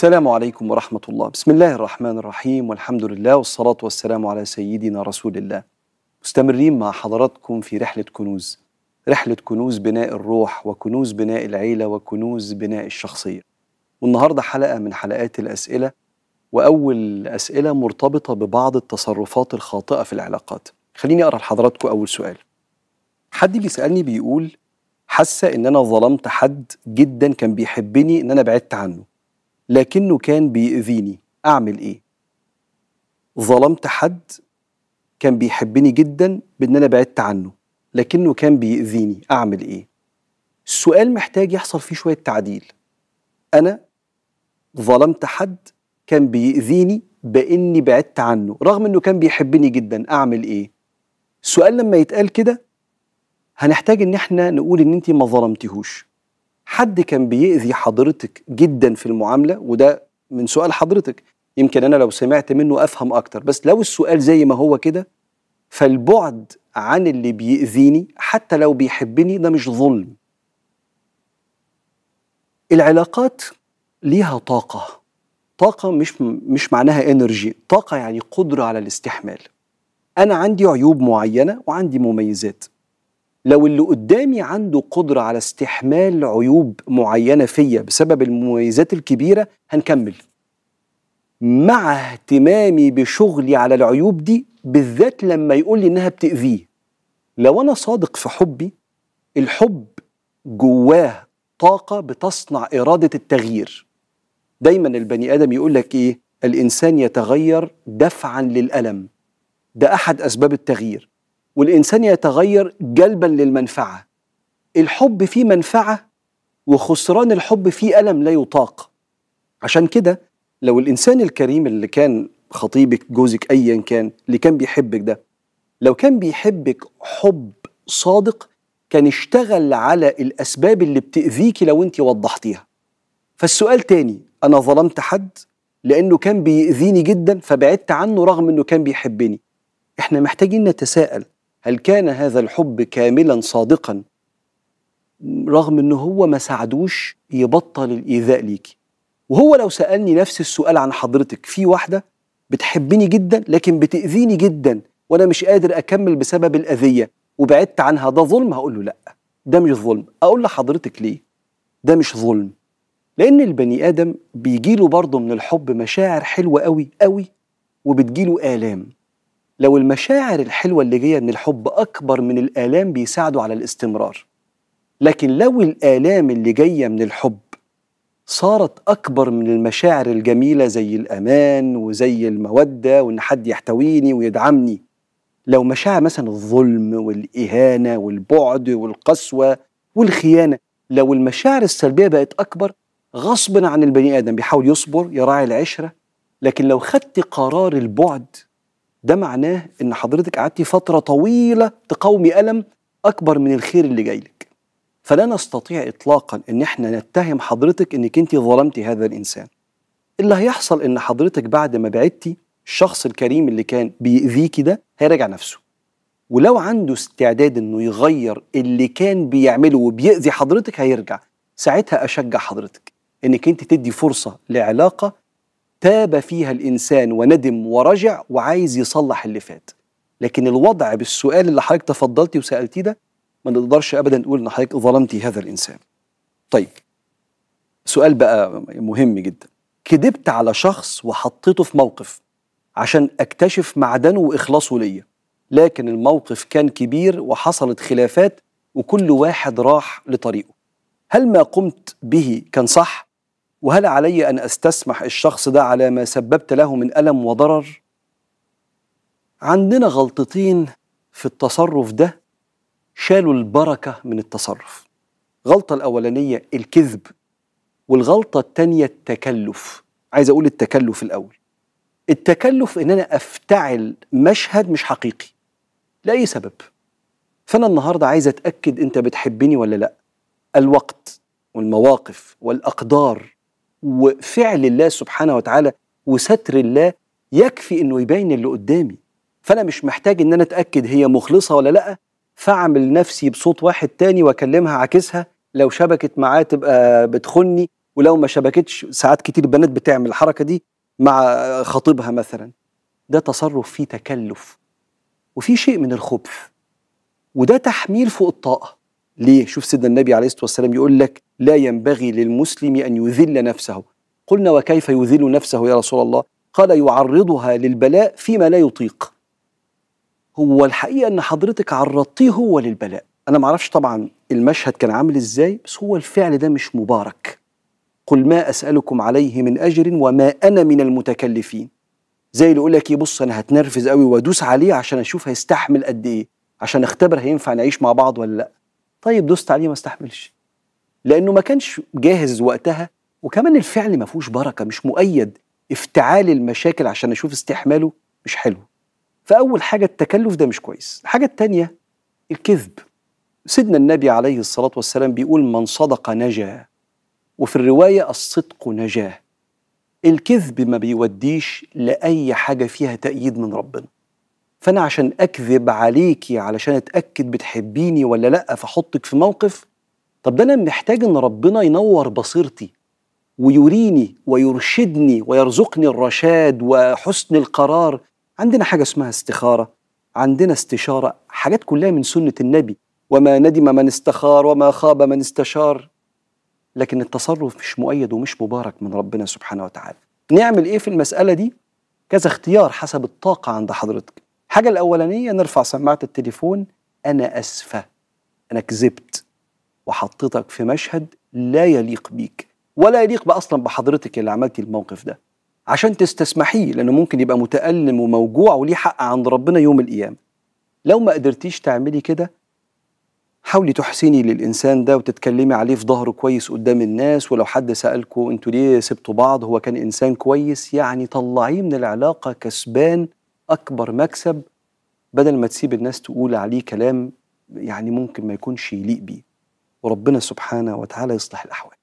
السلام عليكم ورحمة الله بسم الله الرحمن الرحيم والحمد لله والصلاة والسلام على سيدنا رسول الله مستمرين مع حضراتكم في رحلة كنوز رحلة كنوز بناء الروح وكنوز بناء العيلة وكنوز بناء الشخصية والنهاردة حلقة من حلقات الأسئلة وأول أسئلة مرتبطة ببعض التصرفات الخاطئة في العلاقات خليني أقرأ لحضراتكم أول سؤال حد بيسألني بيقول حاسة إن أنا ظلمت حد جدا كان بيحبني إن أنا بعدت عنه لكنه كان بيأذيني أعمل إيه؟ ظلمت حد كان بيحبني جدا بإن أنا بعدت عنه لكنه كان بيأذيني أعمل إيه؟ السؤال محتاج يحصل فيه شوية تعديل أنا ظلمت حد كان بيأذيني بإني بعدت عنه رغم إنه كان بيحبني جدا أعمل إيه؟ السؤال لما يتقال كده هنحتاج إن إحنا نقول إن أنت ما ظلمتهوش حد كان بيأذي حضرتك جدا في المعاملة وده من سؤال حضرتك يمكن أنا لو سمعت منه أفهم أكتر بس لو السؤال زي ما هو كده فالبعد عن اللي بيأذيني حتى لو بيحبني ده مش ظلم العلاقات ليها طاقة طاقة مش مش معناها انرجي طاقة يعني قدرة على الاستحمال أنا عندي عيوب معينة وعندي مميزات لو اللي قدامي عنده قدرة على استحمال عيوب معينة فيا بسبب المميزات الكبيرة هنكمل مع اهتمامي بشغلي على العيوب دي بالذات لما يقول لي انها بتأذيه لو انا صادق في حبي الحب جواه طاقة بتصنع إرادة التغيير دايما البني آدم يقول لك إيه الإنسان يتغير دفعا للألم ده أحد أسباب التغيير والإنسان يتغير جلبا للمنفعة الحب فيه منفعة وخسران الحب فيه ألم لا يطاق عشان كده لو الإنسان الكريم اللي كان خطيبك جوزك أيا كان اللي كان بيحبك ده لو كان بيحبك حب صادق كان اشتغل على الأسباب اللي بتأذيكي لو أنت وضحتيها فالسؤال تاني أنا ظلمت حد لأنه كان بيأذيني جدا فبعدت عنه رغم أنه كان بيحبني احنا محتاجين نتساءل هل كان هذا الحب كاملا صادقا رغم انه هو ما ساعدوش يبطل الايذاء ليكي وهو لو سالني نفس السؤال عن حضرتك في واحده بتحبني جدا لكن بتاذيني جدا وانا مش قادر اكمل بسبب الاذيه وبعدت عنها ده ظلم هقول له لا ده مش ظلم اقول لحضرتك ليه ده مش ظلم لان البني ادم بيجيله برضه من الحب مشاعر حلوه قوي قوي وبتجيله الام لو المشاعر الحلوة اللي جاية من الحب أكبر من الآلام بيساعدوا على الاستمرار لكن لو الآلام اللي جاية من الحب صارت أكبر من المشاعر الجميلة زي الأمان وزي المودة وإن حد يحتويني ويدعمني لو مشاعر مثلا الظلم والإهانة والبعد والقسوة والخيانة لو المشاعر السلبية بقت أكبر غصبا عن البني آدم بيحاول يصبر يراعي العشرة لكن لو خدت قرار البعد ده معناه ان حضرتك قعدتي فتره طويله تقاومي الم اكبر من الخير اللي جاي لك فلا نستطيع اطلاقا ان احنا نتهم حضرتك انك انت ظلمتي هذا الانسان اللي هيحصل ان حضرتك بعد ما بعدتي الشخص الكريم اللي كان بيأذيكي ده هيراجع نفسه ولو عنده استعداد انه يغير اللي كان بيعمله وبيأذي حضرتك هيرجع ساعتها اشجع حضرتك انك انت تدي فرصه لعلاقه تاب فيها الانسان وندم ورجع وعايز يصلح اللي فات لكن الوضع بالسؤال اللي حضرتك تفضلتي وسالتيه ده ما نقدرش ابدا نقول ان حضرتك ظلمتي هذا الانسان طيب سؤال بقى مهم جدا كدبت على شخص وحطيته في موقف عشان اكتشف معدنه واخلاصه ليا لكن الموقف كان كبير وحصلت خلافات وكل واحد راح لطريقه هل ما قمت به كان صح وهل علي ان استسمح الشخص ده على ما سببت له من الم وضرر عندنا غلطتين في التصرف ده شالوا البركه من التصرف غلطه الاولانيه الكذب والغلطه الثانيه التكلف عايز اقول التكلف الاول التكلف ان انا افتعل مشهد مش حقيقي لاي سبب فانا النهارده عايز اتاكد انت بتحبني ولا لا الوقت والمواقف والاقدار وفعل الله سبحانه وتعالى وستر الله يكفي انه يبين اللي قدامي فانا مش محتاج ان انا اتاكد هي مخلصه ولا لا فاعمل نفسي بصوت واحد تاني واكلمها عاكسها لو شبكت معاه تبقى بتخني ولو ما شبكتش ساعات كتير البنات بتعمل الحركه دي مع خطيبها مثلا ده تصرف فيه تكلف وفيه شيء من الخبث وده تحميل فوق الطاقه ليه شوف سيدنا النبي عليه الصلاه والسلام يقول لك لا ينبغي للمسلم ان يذل نفسه قلنا وكيف يذل نفسه يا رسول الله قال يعرضها للبلاء فيما لا يطيق هو الحقيقه ان حضرتك عرضتيه هو للبلاء انا ما اعرفش طبعا المشهد كان عامل ازاي بس هو الفعل ده مش مبارك قل ما اسالكم عليه من اجر وما انا من المتكلفين زي اللي يقول لك ايه بص انا هتنرفز قوي وادوس عليه عشان اشوف هيستحمل قد ايه عشان اختبر هينفع نعيش مع بعض ولا لا طيب دوست عليه ما استحملش لانه ما كانش جاهز وقتها وكمان الفعل ما فيهوش بركه مش مؤيد افتعال المشاكل عشان اشوف استحماله مش حلو فاول حاجه التكلف ده مش كويس الحاجه التانيه الكذب سيدنا النبي عليه الصلاه والسلام بيقول من صدق نجا وفي الروايه الصدق نجاه الكذب ما بيوديش لاي حاجه فيها تأييد من ربنا فانا عشان اكذب عليكي علشان اتاكد بتحبيني ولا لا فاحطك في موقف طب ده انا محتاج ان ربنا ينور بصيرتي ويريني ويرشدني ويرزقني الرشاد وحسن القرار عندنا حاجه اسمها استخاره عندنا استشاره حاجات كلها من سنه النبي وما ندم من استخار وما خاب من استشار لكن التصرف مش مؤيد ومش مبارك من ربنا سبحانه وتعالى نعمل ايه في المساله دي كذا اختيار حسب الطاقه عند حضرتك الحاجه الاولانيه نرفع سماعه التليفون انا اسفه انا كذبت وحطيتك في مشهد لا يليق بيك ولا يليق اصلا بحضرتك اللي عملتي الموقف ده عشان تستسمحيه لانه ممكن يبقى متالم وموجوع وليه حق عند ربنا يوم القيامه لو ما قدرتيش تعملي كده حاولي تحسني للانسان ده وتتكلمي عليه في ظهره كويس قدام الناس ولو حد سالكوا انتوا ليه سبتوا بعض هو كان انسان كويس يعني طلعيه من العلاقه كسبان اكبر مكسب بدل ما تسيب الناس تقول عليه كلام يعني ممكن ما يكونش يليق بيه وربنا سبحانه وتعالى يصلح الاحوال